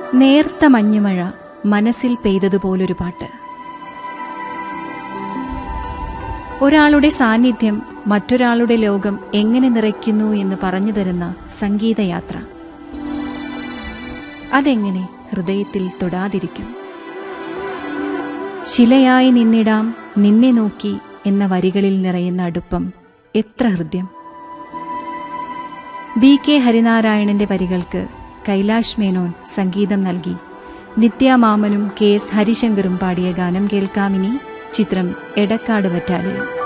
നേർത്ത മഞ്ഞുമഴ മനസ്സിൽ പെയ്തതുപോലൊരു പാട്ട് ഒരാളുടെ സാന്നിധ്യം മറ്റൊരാളുടെ ലോകം എങ്ങനെ നിറയ്ക്കുന്നു എന്ന് പറഞ്ഞു തരുന്ന സംഗീതയാത്ര അതെങ്ങനെ ഹൃദയത്തിൽ തൊടാതിരിക്കും ശിലയായി നിന്നിടാം നിന്നെ നോക്കി എന്ന വരികളിൽ നിറയുന്ന അടുപ്പം എത്ര ഹൃദ്യം ബി കെ ഹരിനാരായണന്റെ വരികൾക്ക് കൈലാഷ് മേനോൻ സംഗീതം നൽകി നിത്യാമാമനും കെ എസ് ഹരിശങ്കറും പാടിയ ഗാനം കേൾക്കാമിനി ചിത്രം എടക്കാട് ബറ്റാലിയൻ